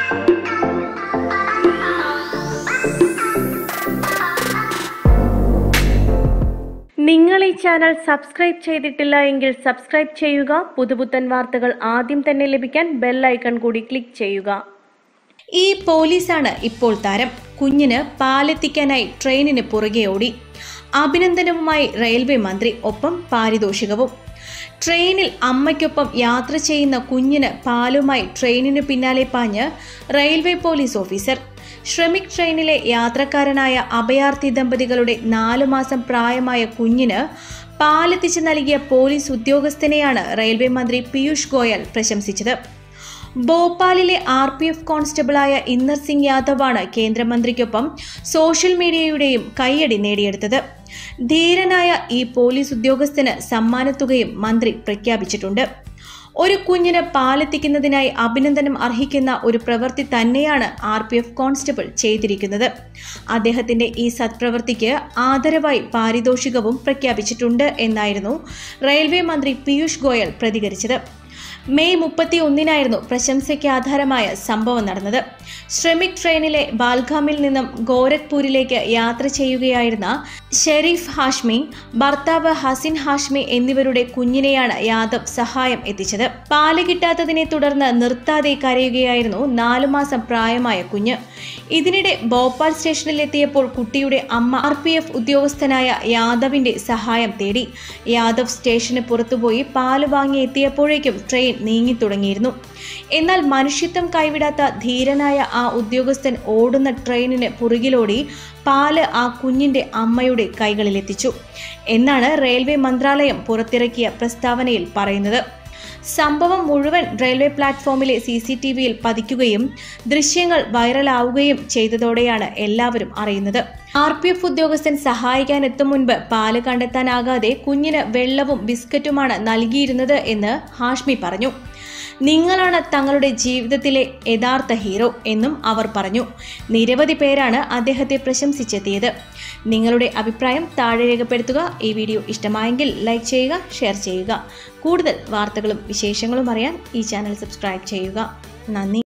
നിങ്ങൾ ഈ channel subscribe ചെയ്തിട്ടില്ല എങ്കിൽ സബ്സ്ക്രൈബ് ചെയ്യുക പുതുപുത്തൻ വാർത്തകൾ ആദ്യം തന്നെ ലഭിക്കാൻ ബെൽ ഐക്കൺ കൂടി ക്ലിക്ക് ചെയ്യുക ഈ പോലീസാണ് ഇപ്പോൾ താരം കുഞ്ഞിന് പാലെത്തിക്കാനായി ട്രെയിനിന് പുറകെ ഓടി അഭിനന്ദനവുമായി റെയിൽവേ മന്ത്രി ഒപ്പം പാരിതോഷികവും ട്രെയിനിൽ അമ്മയ്ക്കൊപ്പം യാത്ര ചെയ്യുന്ന കുഞ്ഞിന് പാലുമായി ട്രെയിനിന് പിന്നാലെ പാഞ്ഞ് റെയിൽവേ പോലീസ് ഓഫീസർ ശ്രമിക് ട്രെയിനിലെ യാത്രക്കാരനായ അഭയാർത്ഥി ദമ്പതികളുടെ നാലു മാസം പ്രായമായ കുഞ്ഞിന് പാലെത്തിച്ച് നൽകിയ പോലീസ് ഉദ്യോഗസ്ഥനെയാണ് റെയിൽവേ മന്ത്രി പീയൂഷ് ഗോയൽ പ്രശംസിച്ചത് ഭോപ്പാലിലെ ആർ പി എഫ് കോൺസ്റ്റബിളായ ഇന്നർ സിംഗ് യാദവാണ് കേന്ദ്രമന്ത്രിക്കൊപ്പം സോഷ്യൽ മീഡിയയുടെയും കൈയടി നേടിയെടുത്തത് ധീരനായ ഈ പോലീസ് ഉദ്യോഗസ്ഥന് സമ്മാനത്തുകയും മന്ത്രി പ്രഖ്യാപിച്ചിട്ടുണ്ട് ഒരു കുഞ്ഞിന് പാലെത്തിക്കുന്നതിനായി അഭിനന്ദനം അർഹിക്കുന്ന ഒരു പ്രവൃത്തി തന്നെയാണ് ആർ പി എഫ് കോൺസ്റ്റബിൾ ചെയ്തിരിക്കുന്നത് അദ്ദേഹത്തിന്റെ ഈ സത്പ്രവൃത്തിക്ക് ആദരവായി പാരിതോഷികവും പ്രഖ്യാപിച്ചിട്ടുണ്ട് എന്നായിരുന്നു റെയിൽവേ മന്ത്രി പീയൂഷ് ഗോയൽ പ്രതികരിച്ചത് മെയ് മുപ്പത്തി ഒന്നിനായിരുന്നു പ്രശംസയ്ക്ക് ആധാരമായ സംഭവം നടന്നത് ശ്രമിക് ട്രെയിനിലെ ബാൽഗാമിൽ നിന്നും ഗോരഖ്പൂരിലേക്ക് യാത്ര ചെയ്യുകയായിരുന്ന ഷെരീഫ് ഹാഷ്മി ഭർത്താവ് ഹസിൻ ഹാഷ്മി എന്നിവരുടെ കുഞ്ഞിനെയാണ് യാദവ് സഹായം എത്തിച്ചത് പാല് കിട്ടാത്തതിനെ തുടർന്ന് നിർത്താതെ കരയുകയായിരുന്നു നാലു മാസം പ്രായമായ കുഞ്ഞ് ഇതിനിടെ ഭോപ്പാൽ സ്റ്റേഷനിലെത്തിയപ്പോൾ കുട്ടിയുടെ അമ്മ ആർ പി എഫ് ഉദ്യോഗസ്ഥനായ യാദവിന്റെ സഹായം തേടി യാദവ് സ്റ്റേഷന് പുറത്തുപോയി പാല് വാങ്ങി എത്തിയപ്പോഴേക്കും ട്രെയിൻ നീങ്ങി തുടങ്ങിയിരുന്നു എന്നാൽ മനുഷ്യത്വം കൈവിടാത്ത ധീരനായ ആ ഉദ്യോഗസ്ഥൻ ഓടുന്ന ട്രെയിനിന് പുറകിലോടി പാല് ആ കുഞ്ഞിന്റെ അമ്മയുടെ കൈകളിലെത്തിച്ചു എന്നാണ് റെയിൽവേ മന്ത്രാലയം പുറത്തിറക്കിയ പ്രസ്താവനയിൽ പറയുന്നത് സംഭവം മുഴുവൻ റെയിൽവേ പ്ലാറ്റ്ഫോമിലെ സി സി ടി വിയിൽ പതിക്കുകയും ദൃശ്യങ്ങൾ വൈറലാവുകയും ചെയ്തതോടെയാണ് എല്ലാവരും അറിയുന്നത് ആർ പി എഫ് ഉദ്യോഗസ്ഥൻ സഹായിക്കാൻ എത്തും മുൻപ് പാല് കണ്ടെത്താനാകാതെ കുഞ്ഞിന് വെള്ളവും ബിസ്ക്കറ്റുമാണ് നൽകിയിരുന്നത് എന്ന് ഹാഷ്മി പറഞ്ഞു നിങ്ങളാണ് തങ്ങളുടെ ജീവിതത്തിലെ യഥാർത്ഥ ഹീറോ എന്നും അവർ പറഞ്ഞു നിരവധി പേരാണ് അദ്ദേഹത്തെ പ്രശംസിച്ചെത്തിയത് നിങ്ങളുടെ അഭിപ്രായം താഴെ രേഖപ്പെടുത്തുക ഈ വീഡിയോ ഇഷ്ടമായെങ്കിൽ ലൈക്ക് ചെയ്യുക ഷെയർ ചെയ്യുക കൂടുതൽ വാർത്തകളും വിശേഷങ്ങളും അറിയാൻ ഈ ചാനൽ സബ്സ്ക്രൈബ് ചെയ്യുക നന്ദി